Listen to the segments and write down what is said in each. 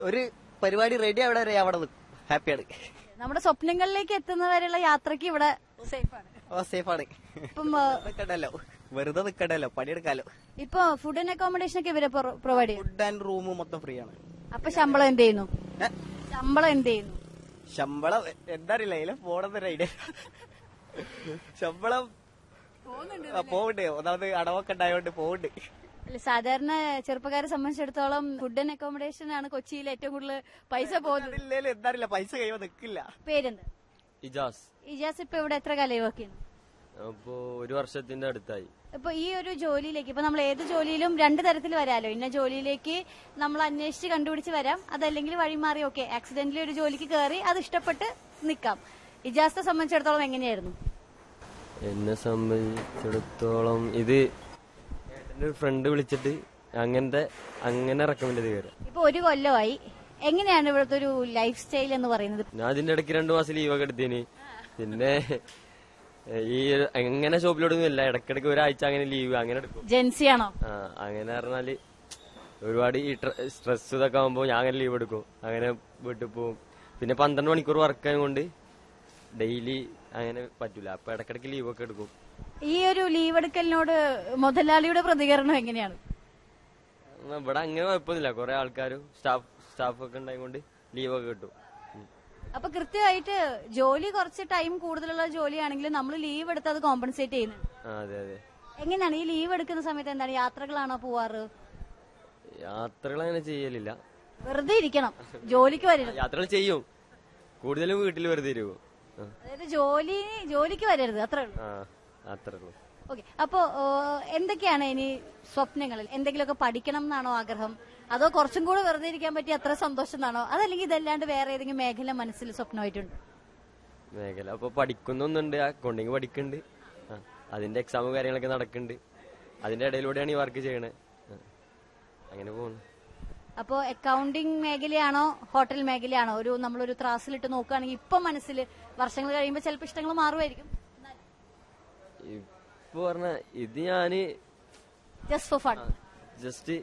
ഒരു പരിപാടി റെഡി അവിടെ വരെ അവിടെ നിൽക്കും ഹാപ്പിയാണ് നമ്മുടെ സ്വപ്നങ്ങളിലേക്ക് എത്തുന്നവരെയുള്ള യാത്രയ്ക്ക് ഇവിടെ സേഫ് ആണ് ഓ സേഫാണ് ഇപ്പം ആ, നിൽക്കണ്ടല്ലോ വെറുതെ നിൽക്കണ്ടല്ലോ പണിയെടുക്കാലോ ഇപ്പൊ ഫുഡ് ആൻഡ് അക്കോമഡേഷൻ ഒക്കെ ഇവരെ പ്രൊവൈഡ് ചെയ്യും ഫുഡ് ആൻഡ് റൂം മൊത്തം ഫ്രീ ആണ് അപ്പൊ ശമ്പളം എന്ത് ചെയ്യുന്നു ഏ? ശമ്പളം എന്ത് ചെയ്യുന്നു ശമ്പളം എന്താ അറിയില്ല അതിലെ പോണെന്നൊരു ഐഡിയ ശമ്പളം ആ, പോവുണ്ട് ഒന്നാമത് അടവൊക്കെ ഉണ്ടായോണ്ട് പോവുണ്ട് അല്ല സാധാരണ ചെറുപ്പക്കാരെ സംബന്ധിച്ചിടത്തോളം ഫുഡ് ആൻഡ് അക്കോമഡേഷൻ ആണ് കൊച്ചിയിൽ ഏറ്റവും കൂടുതൽ പൈസ പോകുന്നത് അതില്ലേലും എന്താ അറിയില്ല പൈസ കഴിയുമ്പോ നിക്കില്ല പേരെന്ത് ഇജാസ് ഇജാസ് ഇപ്പൊ ഇവിടെ എത്ര കാലം വർക്ക് ചെയ്യുന്നു അപ്പോ ഒരു വർഷത്തിന്റെ അടുത്തായി ഇപ്പൊ ഈ ഒരു ജോലിയിലേക്ക് ഇപ്പൊ നമ്മൾ ഏത് ജോലിയിലും രണ്ട് തരത്തിൽ വരാലോ ഇന്ന ജോലിയിലേക്ക് നമ്മൾ അന്വേഷിച്ച് കണ്ടുപിടിച്ച് വരാം അതല്ലെങ്കിൽ വഴിമാറി ഓക്കെ ആക്സിഡന്റിൽ ഒരു ജോലിക്ക് കയറി അത് ഇഷ്ടപ്പെട്ട് നിക്കാം ഇജാസിനെ സംബന്ധിച്ചിടത്തോളം എങ്ങനെയായിരുന്നു എന്നെ സംബന്ധിച്ചിടത്തോളം ഇത് എന്റെ ഫ്രണ്ട് വിളിച്ചിട്ട് അങ്ങനത്തെ അങ്ങനെ റെക്കമെൻഡ് ചെയ്ത് കയറാം ഇപ്പൊ ഒരു കൊല്ലമായി എങ്ങനെയാണ് ഇവിടുത്തെ ഒരു ലൈഫ് സ്റ്റൈൽ എന്ന് പറയുന്നത് ഞാൻ അതിന്റെ ഇടയ്ക്ക് രണ്ടു മാസം ലീവൊക്കെ എടുത്തേന് പിന്നെ ഈ എങ്ങനെ ഷോപ്പിലോടൊന്നുമില്ല ഇടയ്ക്കിടയ്ക്ക് ഒരാഴ്ച അങ്ങനെ ലീവ് അങ്ങനെ എടുക്കും ജെൻസി ആണോ ആ അങ്ങനെ പറഞ്ഞാല് ഒരുപാട് ഈ സ്ട്രെസ് ഇതൊക്കെ ആകുമ്പോൾ ഞാൻ അങ്ങനെ ലീവ് എടുക്കും അങ്ങനെ വീട്ടിൽ പോവും പിന്നെ പന്ത്രണ്ട് മണിക്കൂർ വർക്ക് ആയതുകൊണ്ട് ഡെയിലി അങ്ങനെ പറ്റൂല അപ്പൊ ഇടയ്ക്കിടയ്ക്ക് ലീവ് ഒക്കെ എടുക്കും ഈ ഒരു ലീവ് എടുക്കലിനോട് മുതലാളിയുടെ പ്രതികരണം എങ്ങനെയാണ് എന്നാ ഇവിടെ അങ്ങനെ കുഴപ്പമൊന്നുമില്ല കുറെ ആൾക്കാരും സ്റ്റാഫ് സ്റ്റാഫ് ഒക്കെ ഉണ്ടായതുകൊണ്ട് ലീവ് ഒക്കെ കിട്ടും ഉം. അപ്പൊ കൃത്യമായിട്ട് ജോലി കുറച്ച് ടൈം കൂടുതലുള്ള ജോലിയാണെങ്കിലും നമ്മൾ ലീവ് എടുത്ത് അത് കോമ്പൻസേറ്റ് ചെയ്യുന്നുണ്ട് ആ അതെ അതെ എങ്ങനെയാണ് ഈ ലീവ് എടുക്കുന്ന സമയത്ത് എന്താണ് യാത്രകളാണോ പോവാറ് യാത്രകൾ അങ്ങനെ ചെയ്യലില്ല വെറുതെ ഇരിക്കണം ജോലിക്ക് വരരുത് യാത്രകൾ ചെയ്യും കൂടുതലും വീട്ടിൽ വെറുതെ ഇരിക്കും ആ. അതായത് ജോലി ജോലിക്ക് വരരുത് അത്രേ ഉള്ളൂ ആ അത്രേ ഉള്ളൂ ഓക്കെ അപ്പോ ഓ, എന്തൊക്കെയാണ് ഇനി സ്വപ്നങ്ങളിൽ എന്തെങ്കിലുമൊക്കെ പഠിക്കണം എന്നാണോ ആഗ്രഹം അതോ കുറച്ചും കൂടെ വെറുതെ ഇരിക്കാൻ പറ്റിയ അത്ര സന്തോഷം എന്നാണോ അതല്ലെങ്കിൽ ഇതല്ലാണ്ട് വേറെ ഏതെങ്കിലും മേഖല മനസ്സിൽ സ്വപ്നമായിട്ടുണ്ട് മേഖല അപ്പൊ പഠിക്കുന്നൊന്നുണ്ട് അക്കൗണ്ടിങ് പഠിക്കുന്നുണ്ട് ആ, അതിന്റെ എക്സാമും കാര്യങ്ങളൊക്കെ നടക്കുന്നുണ്ട് അതിന്റെ ഇടയിലൂടെയാണ് ഈ വർക്ക് ചെയ്യണേ ആ. അങ്ങനെ പോകുന്നു അപ്പോ അക്കൗണ്ടിംഗ് മേഖലയാണോ ഹോട്ടൽ മേഖലയാണോ ഒരു നമ്മളൊരു ത്രാസിലിട്ട് നോക്കുകയാണെങ്കിൽ ഇപ്പൊ മനസ്സിൽ വർഷങ്ങൾ കഴിയുമ്പോൾ ചിലപ്പോൾ ഇഷ്ടങ്ങൾ മാറുമായിരിക്കും ഇപ്പൊ പറഞ്ഞ ഇത് ഞാന് ജസ്റ്റ് ഫോർ ഫൺ ജസ്റ്റ്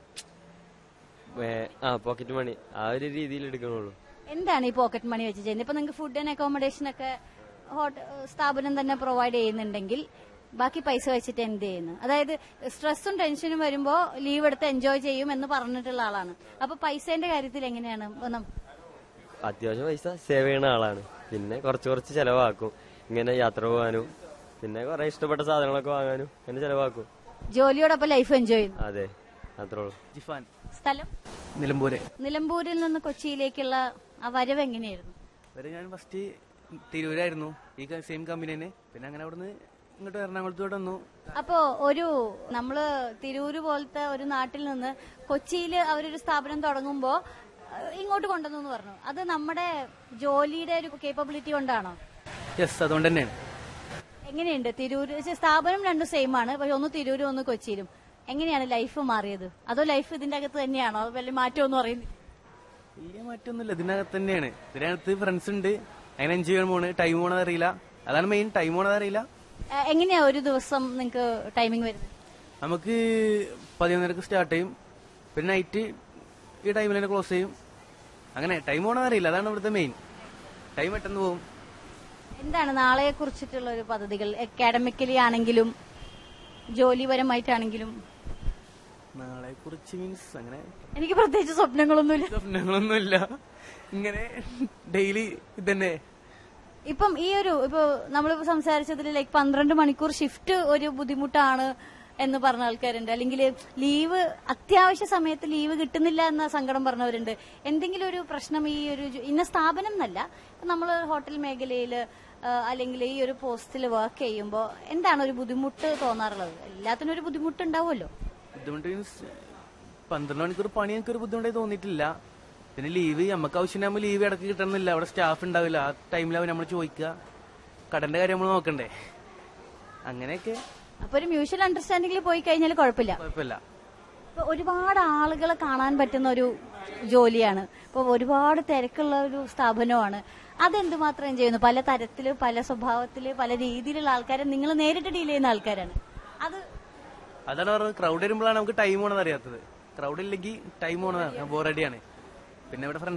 ആ പോക്കറ്റ് മണി ആ ഒരു രീതിയിൽ എടുക്കണുള്ളൂ എന്താണ് ഈ പോക്കറ്റ് മണി വെച്ച് ചെയ്യുന്നത് ഇപ്പൊ നിങ്ങൾക്ക് ഫുഡ് ആൻഡ് അക്കോമഡേഷൻ ഒക്കെ ഹോട്ട- സ്ഥാപനം തന്നെ പ്രൊവൈഡ് ചെയ്യുന്നുണ്ടെങ്കിൽ ബാക്കി പൈസ വെച്ചിട്ട് എന്ത് ചെയ്യുന്നു അതായത് സ്ട്രെസ്സും ടെൻഷനും വരുമ്പോ ലീവ് എടുത്ത് എൻജോയ് ചെയ്യും എന്ന് പറഞ്ഞിട്ടുള്ള ആളാണ് അപ്പൊ പൈസേന്റെ കാര്യത്തിൽ എങ്ങനെയാണ് ഒന്നും അത്യാവശ്യം പൈസ സേവ് ചെയ്യണ ആളാണ് പിന്നെ കുറച്ച് കുറച്ച് ചെലവാക്കും ഇങ്ങനെ യാത്ര പോകാനും പിന്നെ കുറെ ഇഷ്ടപ്പെട്ട സാധനങ്ങളൊക്കെ വാങ്ങാനും അങ്ങനെ ചെലവാക്കും ജോലിയോടൊപ്പം ലൈഫ് എൻജോയ് ചെയ്യുന്നു അതെ അത്രേ ഉള്ളൂ ജിഫാൻ സ്ഥലം നിലമ്പൂര് നിലമ്പൂരിൽ നിന്ന് കൊച്ചിയിലേക്കുള്ള ആ വരവ് എങ്ങനെയായിരുന്നു വരെ ഞാൻ ഫസ്റ്റ് തിരൂരായിരുന്നു ഈ സെയിം കമ്പനി തന്നെ പിന്നെ അങ്ങനെ അവിടുന്ന് ഇങ്ങോട്ട് എറണാകുളത്തോട്ട് വന്നു അപ്പോ ഒരു നമ്മള് തിരൂര് പോലത്തെ ഒരു നാട്ടിൽ നിന്ന് കൊച്ചിയിൽ അവരൊരു സ്ഥാപനം തുടങ്ങുമ്പോ അഹ് ഇങ്ങോട്ട് കൊണ്ടുവന്നു എന്ന് പറഞ്ഞു അത് നമ്മുടെ ജോലിയുടെ ഒരു കേപ്പബിലിറ്റി കൊണ്ടാണോ യെസ് അതുകൊണ്ട് തന്നെയാണ് എങ്ങനെയുണ്ട് തിരൂര് പക്ഷേ സ്ഥാപനം രണ്ടും സെയിം ആണ് പക്ഷെ ഒന്ന് തിരൂരും ഒന്ന് കൊച്ചിയിലും എങ്ങനെയാണ് ലൈഫ് മാറിയത് അതോ ലൈഫ് ഇതിന്റെ അകത്ത് തന്നെയാണോ അത് വലിയ മാറ്റമൊന്നും അറിയുന്നില്ല വലിയ മാറ്റമൊന്നുമില്ല ഇതിനകത്ത് തന്നെയാണ് ഇതിനകത്ത് ഫ്രണ്ട്സ് ഉണ്ട് അങ്ങനെ എൻജോയ് ചെയ്യാൻ പോണ് ടൈം പോണത് അറിയില്ല അതാണ് മെയിൻ ടൈം പോണത് അറിയില്ല ഏഹ് എങ്ങനെയാ ഒരു ദിവസം നിങ്ങൾക്ക് ടൈമിംഗ് വരുന്നത് നമുക്ക് പതിനൊന്നരക്ക് സ്റ്റാർട്ട് ചെയ്യും പിന്നെ നൈറ്റ് ഈ ടൈമിൽ തന്നെ ക്ലോസ് ചെയ്യും അങ്ങനെ ടൈം പോണത് അറിയില്ല അതാണ് ഇവിടുത്തെ മെയിൻ ടൈം പെട്ടെന്ന് പോകും എന്താണ് നാളെ കുറിച്ചിട്ടുള്ള ഒരു പദ്ധതികൾ അക്കാഡമിക്കലി ആണെങ്കിലും ജോലിപരമായിട്ടാണെങ്കിലും നാളെ കുറിച്ച് മീൻസ് അങ്ങനെ എനിക്ക് പ്രത്യേകിച്ച് സ്വപ്നങ്ങളൊന്നുമില്ല സ്വപ്നങ്ങളൊന്നുമില്ല ഇങ്ങനെ ഡെയിലി ഇതന്നെ ഇപ്പം ഈ ഒരു ഇപ്പൊ നമ്മളിപ്പോ സംസാരിച്ചതിൽ ലൈക്ക് പന്ത്രണ്ട് മണിക്കൂർ ഷിഫ്റ്റ് ഒരു ബുദ്ധിമുട്ടാണ് എന്ന് പറഞ്ഞ ആൾക്കാരുണ്ട് അല്ലെങ്കിൽ ലീവ് അത്യാവശ്യ സമയത്ത് ലീവ് കിട്ടുന്നില്ല എന്ന സങ്കടം പറഞ്ഞവരുണ്ട് എന്തെങ്കിലും ഒരു പ്രശ്നം ഈ ഒരു ജോ- ഇന്ന സ്ഥാപനം എന്നല്ല നമ്മൾ ഹോട്ടൽ മേഖലയിൽ അല്ലെങ്കിൽ ഈ ഒരു പോസ്റ്റിൽ വർക്ക് ചെയ്യുമ്പോൾ എന്താണ് ഒരു ബുദ്ധിമുട്ട് തോന്നാറുള്ളത് എല്ലാത്തിനും ഒരു ബുദ്ധിമുട്ട് ഉണ്ടാവുമല്ലോ ബുദ്ധിമുട്ട് മീൻസ് പന്ത്രണ്ട് മണിക്കൂർ പണി എനിക്ക് ഒരു ബുദ്ധിമുട്ടായി തോന്നിയിട്ടില്ല പിന്നെ ലീവ് നമുക്ക് ആവശ്യമാകുമ്പോൾ ലീവ് ഇടയ്ക്ക് കിട്ടണമെന്നില്ല അവിടെ സ്റ്റാഫ് ഉണ്ടാവില്ല ആ ടൈമിലാവും നമ്മൾ ചോദിക്കുക കടന്റെ കാര്യം നമ്മൾ നോക്കണ്ടേ അങ്ങനെയൊക്കെ അപ്പൊ ഒരു മ്യൂച്വൽ അണ്ടർസ്റ്റാൻഡിംഗിൽ പോയി കഴിഞ്ഞാൽ കുഴപ്പമില്ല കുഴപ്പമില്ല ഇപ്പൊ ഒരുപാട് ആളുകളെ കാണാൻ പറ്റുന്ന ഒരു ജോലിയാണ് ഇപ്പൊ ഒരുപാട് തിരക്കുള്ള ഒരു സ്ഥാപനമാണ് അതെന്തുമാത്രം ചെയ്യുന്നു പല തരത്തില് പല സ്വഭാവത്തില് പല രീതിയിലുള്ള ആൾക്കാരെ നിങ്ങൾ നേരിട്ട് ഡീൽ ചെയ്യുന്ന ആൾക്കാരാണ് അത് അതാണ് പറഞ്ഞത് ക്രൗഡ് വരുമ്പോഴാണ് നമുക്ക് ടൈം പോണത് അറിയാത്തത് ക്രൗഡ് ഇല്ലെങ്കിൽ ടൈം പോണതാണ് ബോറടിയാണ് പിന്നെ ഇവിടെ